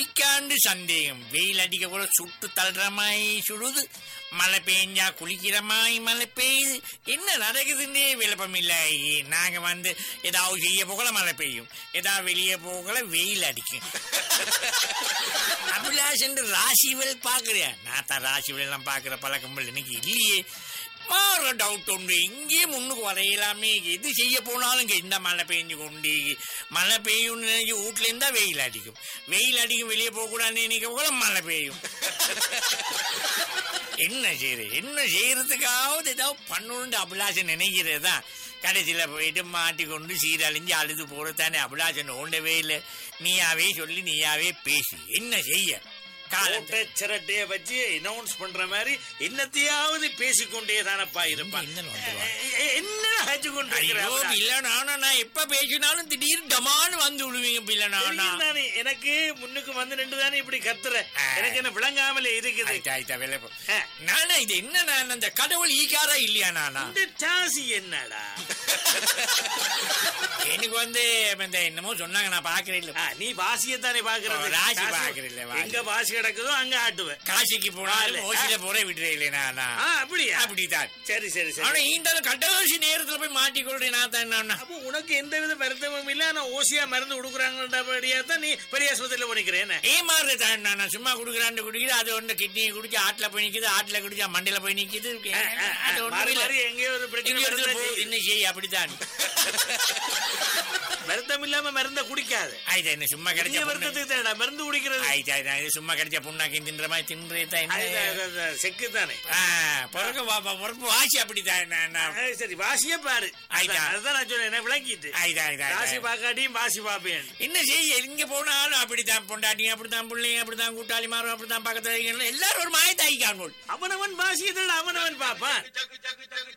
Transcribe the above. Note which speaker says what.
Speaker 1: அடிக்காண்டு சந்தேகம் வெயில் அடிக்க கூட சுட்டு தள்ளுற மாதிரி சுடுது மழை பெஞ்சா குளிக்கிற மாதிரி மழை பெய்யுது என்ன நடக்குதுன்னே விளப்பம் இல்லை நாங்க வந்து ஏதாவது செய்ய போகல மழை பெய்யும் ஏதாவது வெளியே போகல வெயில் அடிக்கும் அபிலாஷன் ராசிவல் பாக்குறியா நான் தான் ராசிவல் எல்லாம் பாக்குற பழக்கம் இல்லை எனக்கு இல்லையே மாற டவுட் உண்டு இங்கேயே முன்னுக்கு வரையலாமே எது செய்ய போனாலும் இங்க இந்த மழை பெஞ்சு கொண்டு மழை பெய்யும்னு நினைச்சு வீட்டுல இருந்தா வெயில் அடிக்கும் வெயில் அடிக்கும் வெளியே போக கூடாதுன்னு நினைக்க கூட மழை பெய்யும் என்ன செய்யறது என்ன செய்யறதுக்காவது ஏதாவது பண்ணணும்னு அபிலாஷன் நினைக்கிறது தான் கடைசியில் போயிட்டு மாட்டிக்கொண்டு சீரழிஞ்சு அழுது போறதானே அபிலாஷன் ஓண்டவே இல்லை நீயாவே சொல்லி நீயாவே பேசு என்ன செய்ய காலத்தை
Speaker 2: ஓட்ட சிரட்டைய வச்சு அனௌன்ஸ் பண்ற மாதிரி என்னத்தையாவது பேசிக்கொண்டே தானப்பா இருப்பான்
Speaker 1: இந்த வந்துருவான்.
Speaker 2: என்ன ஹஜ் கொண்டு
Speaker 1: ஐயோ பிள்ளை நானா நான் எப்ப பேசினாலும் திடீர்னு டமான்னு வந்து விடுவீங்க பிள்ளை நானா
Speaker 2: தானே எனக்கு முன்னுக்கு வந்து நின்று தானே இப்படி கத்துற
Speaker 1: ஆ.
Speaker 2: எனக்கு என்ன விளங்காமலே இருக்குது
Speaker 1: ஆயிட்டா ஆயிட்டா வேலை போ.
Speaker 2: ஆ.
Speaker 1: நானா இது என்ன நான் அந்த கடவுள் ஈக்காரா இல்லையா நானா
Speaker 2: இந்த டாசி என்னடா
Speaker 1: எனக்கு வந்து இந்த என்னமோ சொன்னாங்க நான் பாக்குறேன் இல்ல
Speaker 2: ஆ, நீ வாசியை தானே பாக்குறது
Speaker 1: ஓ, ராசி
Speaker 2: காசு-
Speaker 1: பாக்குறதில்ல, வாசி.
Speaker 2: எங்க வாசி கிடக்குதோ அங்க ஆட்டுவேன்
Speaker 1: காசிக்கு போனாலும்
Speaker 2: ஆளு.
Speaker 1: ஓசில போற விடுறேன் இல்லை நானா
Speaker 2: ஆ, அப்படியா
Speaker 1: அப்படிதான்
Speaker 2: சரி சரி சரி
Speaker 1: ஆனா இந்த கடைசி நேரத்துல போய் மாட்டிக்கொள்றேன் நான் தான் நானா
Speaker 2: அப்போ உனக்கு எந்த வித வருத்தமும் இல்ல ஆனா ஓசியா மருந்து கொடுக்குறாங்கன்றபடியா தான் நீ பெரிய ஆஸ்பத்திரியில போனிக்கிறேன்
Speaker 1: ஏமாறுறது தான் நான் சும்மா குடுக்குறான்னு குடிக்குது அது ஒன்று கிட்னி குடிச்சு ஆட்டுல போய் நிக்குது ஆட்டுல குடிச்சா மண்டையில போய் நிக்குது அது ஒண்ணும்
Speaker 2: மாறி
Speaker 1: இல்ல.
Speaker 2: மாறி எங்கேயோ ஒரு பிரச்சனை
Speaker 1: இங்க ஒருத்தர்
Speaker 2: வருதுன்னா
Speaker 1: போ-
Speaker 2: செய்யுது.
Speaker 1: என்ன செய்ய அப்படித்தான்
Speaker 2: வருத்தம் இல்லாம மருந்த குடிக்காது
Speaker 1: ஆயிட்டா என்ன சும்மா கிடைச்ச
Speaker 2: பெரிய
Speaker 1: பொண்ணு-
Speaker 2: வருத்தத்துக்கு தேடா மருந்து குடிக்கிறது
Speaker 1: ஆயிட்டா ஆயிட்டா, இது சும்மா கிடைச்ச புண்ணாக்கி தின்ற மாதிரி தின்றேதான்
Speaker 2: அது-
Speaker 1: என்ன
Speaker 2: அது- அது செக்கு தானே
Speaker 1: ஆ, பிறகு வா- வா- பிறப்பு வாசி அப்படித்தான் நான் நான்
Speaker 2: ஆ, சரி வாசியே பாரு
Speaker 1: ஆயிட்டா.
Speaker 2: அதான் அதுதான் நான் சொன்னேன் என்ன விளங்கிட்டு
Speaker 1: ஆயிட்டா ஆயிட்டா
Speaker 2: ராசி
Speaker 1: ஆயிட்டா.
Speaker 2: பாக்காட்டியும் வாசி பாப்பேன்
Speaker 1: என்ன செய்ய எங்க போனாலும் அப்படித்தான் பொண்டாட்டிங்க அப்படித்தான் பிள்ளைங்க அப்படித்தான் கூட்டாளி மாறும் அப்படித்தான் பக்கத்துல இருக்கவங்க, எல்லாரும் ஒரு மாயத்தாய்க்காங்க
Speaker 2: அவனவன் வாசியத்தோட அவனவன் பாப்பான்